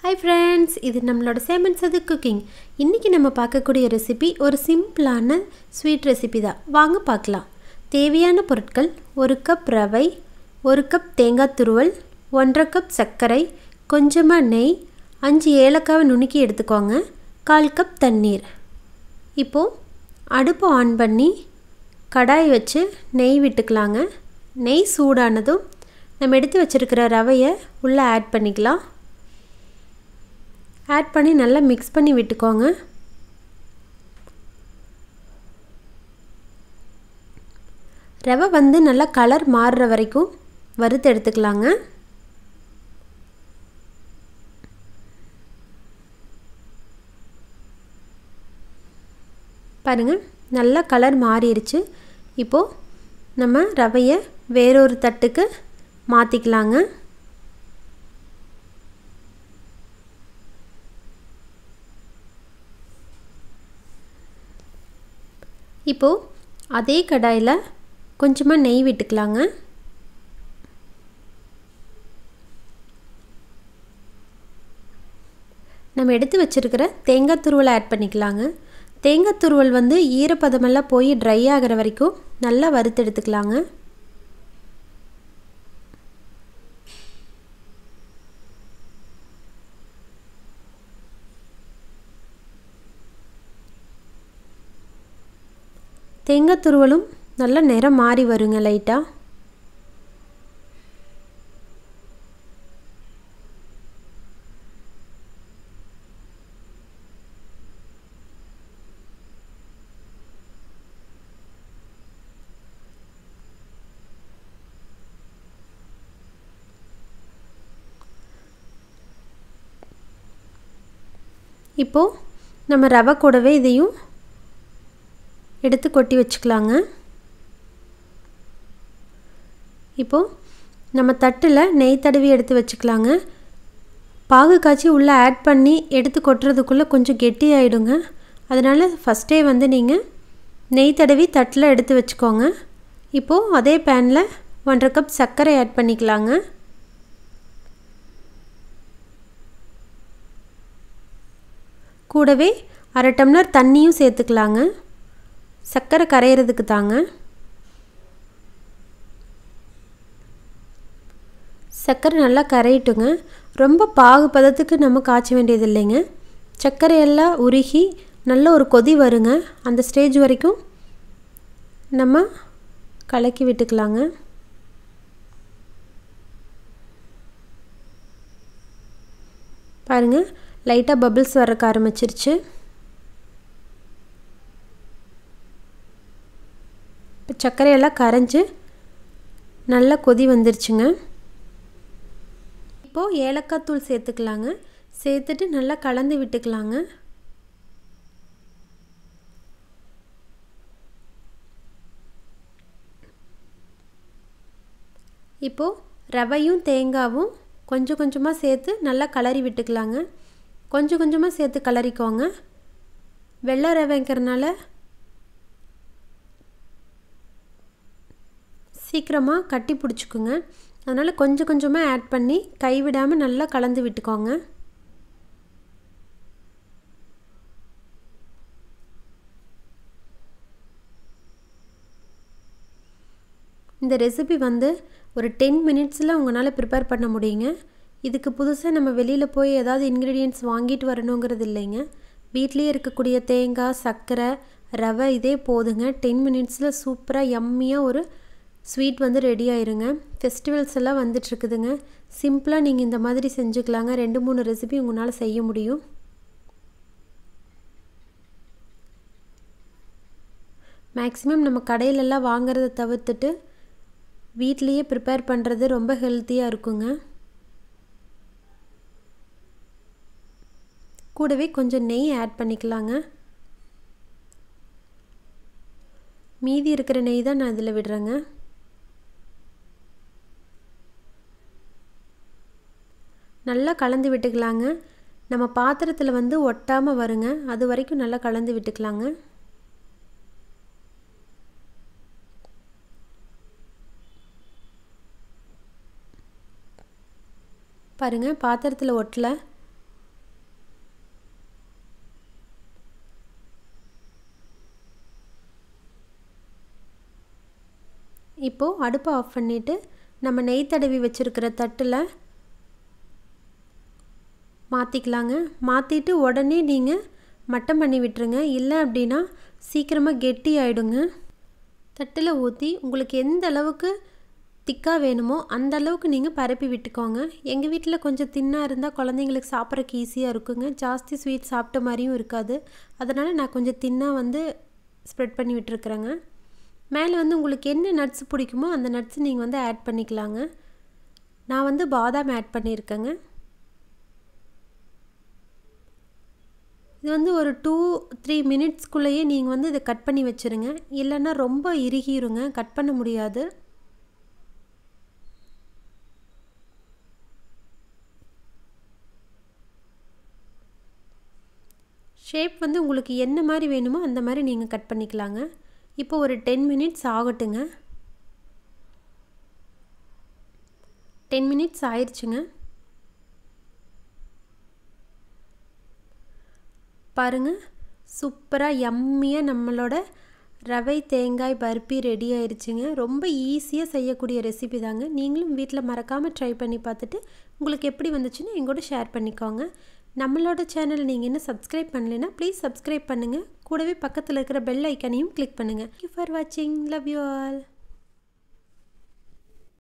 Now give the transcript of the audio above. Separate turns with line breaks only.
hi friends இது நம்மளோட chairman சது குக்கிங் இன்றைக்கி நம்ம பார்க்கக்கூடிய ரெசிபி ஒரு சிம்பிளான ஸ்வீட் ரெசிபி தான் வாங்க பார்க்கலாம் தேவையான பொருட்கள் ஒரு கப் ரவை ஒரு கப் தேங்காய் துருவல் ஒன்றரை கப் சர்க்கரை கொஞ்சமாக நெய் அஞ்சு ஏலக்காவை நுணுக்கி எடுத்துக்கோங்க கால் கப் தண்ணீர் இப்போது அடுப்பை ஆன் பண்ணி கடாய் வச்சு நெய் விட்டுக்கலாங்க நெய் சூடானதும் நம்ம எடுத்து வச்சுருக்கிற ரவையை உள்ளே ஆட் பண்ணிக்கலாம் ஆட் பண்ணி நல்லா மிக்ஸ் பண்ணி விட்டுக்கோங்க ரவை வந்து நல்லா கலர் மாறுற வரைக்கும் வறுத்து எடுத்துக்கலாங்க பாருங்கள் நல்லா கலர் மாறிடுச்சு இப்போது நம்ம ரவையை வேறொரு தட்டுக்கு மாற்றிக்கலாங்க இப்போது அதே கடாயில் கொஞ்சமாக நெய் விட்டுக்கலாங்க நம்ம எடுத்து வச்சுருக்கிற தேங்காய் துருவலை ஆட் பண்ணிக்கலாங்க தேங்காய் துருவல் வந்து ஈரப்பதமெல்லாம் போய் ட்ரை ஆகிற வரைக்கும் நல்லா வறுத்து எடுத்துக்கலாங்க தேங்காய் துருவலும் நல்லா நிறம் மாறி வருங்க லைட்டாக இப்போது நம்ம ரவை கூடவே இதையும் எடுத்து கொட்டி வச்சுக்கலாங்க இப்போது நம்ம தட்டில் நெய் தடவி எடுத்து வச்சுக்கலாங்க பாகு காய்ச்சி உள்ளே ஆட் பண்ணி எடுத்து கொட்டுறதுக்குள்ளே கொஞ்சம் கெட்டி ஆகிடுங்க அதனால் ஃபஸ்ட்டே வந்து நீங்கள் நெய் தடவி தட்டில் எடுத்து வச்சுக்கோங்க இப்போது அதே பேனில் ஒன்றரை கப் சர்க்கரை ஆட் பண்ணிக்கலாங்க கூடவே அரை டம்ளர் தண்ணியும் சேர்த்துக்கலாங்க சர்க்கரை கரையிறதுக்கு தாங்க சர்க்கரை நல்லா கரையிட்டுங்க ரொம்ப பாகு பதத்துக்கு நம்ம காய்ச்ச வேண்டியது இல்லைங்க சர்க்கரையெல்லாம் உருகி நல்ல ஒரு கொதி வருங்க அந்த ஸ்டேஜ் வரைக்கும் நம்ம கலக்கி விட்டுக்கலாங்க பாருங்கள் லைட்டாக பபிள்ஸ் வரக்க ஆரம்பிச்சிருச்சு இப்போ சர்க்கரையெல்லாம் கரைஞ்சி நல்லா கொதி வந்துருச்சுங்க இப்போது ஏலக்காய் தூள் சேர்த்துக்கலாங்க சேர்த்துட்டு நல்லா கலந்து விட்டுக்கலாங்க இப்போது ரவையும் தேங்காவும் கொஞ்சம் கொஞ்சமாக சேர்த்து நல்லா கலரி விட்டுக்கலாங்க கொஞ்சம் கொஞ்சமாக சேர்த்து கலரிக்கோங்க வெள்ளை ரவைங்கிறனால சீக்கிரமாக கட்டி பிடிச்சிக்குங்க அதனால் கொஞ்சம் கொஞ்சமாக ஆட் பண்ணி கைவிடாமல் நல்லா கலந்து விட்டுக்கோங்க இந்த ரெசிபி வந்து ஒரு டென் மினிட்ஸில் உங்களால் ப்ரிப்பேர் பண்ண முடியுங்க இதுக்கு புதுசாக நம்ம வெளியில் போய் ஏதாவது இன்க்ரீடியன்ட்ஸ் வாங்கிட்டு வரணுங்கிறது இல்லைங்க வீட்லேயே இருக்கக்கூடிய தேங்காய் சர்க்கரை ரவை இதே போதுங்க டென் மினிட்ஸில் சூப்பராக எம்மியாக ஒரு ஸ்வீட் வந்து ரெடி ஆயிருங்க ஃபெஸ்டிவல்ஸ் எல்லாம் வந்துட்டுருக்குதுங்க சிம்பிளாக நீங்கள் இந்த மாதிரி செஞ்சுக்கலாங்க ரெண்டு மூணு ரெசிபி உங்களால் செய்ய முடியும் மேக்ஸிமம் நம்ம கடையிலெல்லாம் வாங்குறத தவிர்த்துட்டு வீட்லேயே ப்ரிப்பேர் பண்ணுறது ரொம்ப ஹெல்த்தியாக இருக்குங்க கூடவே கொஞ்சம் நெய் ஆட் பண்ணிக்கலாங்க மீதி இருக்கிற நெய் தான் நான் இதில் விடுறேங்க நல்லா கலந்து விட்டுக்கலாங்க நம்ம பாத்திரத்தில் வந்து ஒட்டாமல் வருங்க அது வரைக்கும் நல்லா கலந்து விட்டுக்கலாங்க பாருங்கள் பாத்திரத்தில் ஒட்டலை இப்போது அடுப்பை ஆஃப் பண்ணிவிட்டு நம்ம நெய் தடவி வச்சுருக்கிற தட்டில் மாற்றிக்கலாங்க மாற்றிட்டு உடனே நீங்கள் மட்டம் பண்ணி விட்டுருங்க இல்லை அப்படின்னா சீக்கிரமாக கெட்டி ஆகிடுங்க தட்டில் ஊற்றி உங்களுக்கு எந்த அளவுக்கு திக்காக வேணுமோ அந்த அளவுக்கு நீங்கள் பரப்பி விட்டுக்கோங்க எங்கள் வீட்டில் கொஞ்சம் தின்னாக இருந்தால் குழந்தைங்களுக்கு சாப்பிட்றக்கு ஈஸியாக இருக்குங்க ஜாஸ்தி ஸ்வீட் சாப்பிட்ட மாதிரியும் இருக்காது அதனால் நான் கொஞ்சம் தின்னாக வந்து ஸ்ப்ரெட் பண்ணி விட்டுருக்குறேங்க மேலே வந்து உங்களுக்கு என்ன நட்ஸ் பிடிக்குமோ அந்த நட்ஸ் நீங்கள் வந்து ஆட் பண்ணிக்கலாங்க நான் வந்து பாதாம் ஆட் பண்ணியிருக்கேங்க இது வந்து ஒரு டூ த்ரீ மினிட்ஸ்க்குள்ளேயே நீங்கள் வந்து இதை கட் பண்ணி வச்சுருங்க இல்லைன்னா ரொம்ப இறுகிருங்க கட் பண்ண முடியாது ஷேப் வந்து உங்களுக்கு என்ன மாதிரி வேணுமோ அந்த மாதிரி நீங்கள் கட் பண்ணிக்கலாங்க இப்போ ஒரு டென் மினிட்ஸ் ஆகட்டுங்க டென் மினிட்ஸ் ஆயிடுச்சுங்க பாருங்கள் சூப்பராக எம்மியாக நம்மளோட ரவை தேங்காய் பருப்பி ரெடி ஆயிடுச்சுங்க ரொம்ப ஈஸியாக செய்யக்கூடிய ரெசிபி தாங்க நீங்களும் வீட்டில் மறக்காமல் ட்ரை பண்ணி பார்த்துட்டு உங்களுக்கு எப்படி வந்துச்சுன்னு எங்கூட ஷேர் பண்ணிக்கோங்க நம்மளோட சேனல் நீங்கள் இன்னும் சப்ஸ்கிரைப் பண்ணலைன்னா ப்ளீஸ் சப்ஸ்கிரைப் பண்ணுங்கள் கூடவே பக்கத்தில் இருக்கிற பெல் ஐக்கனையும் கிளிக் பண்ணுங்கள் ஃபார் வாட்சிங் லவ் யூ ஆல்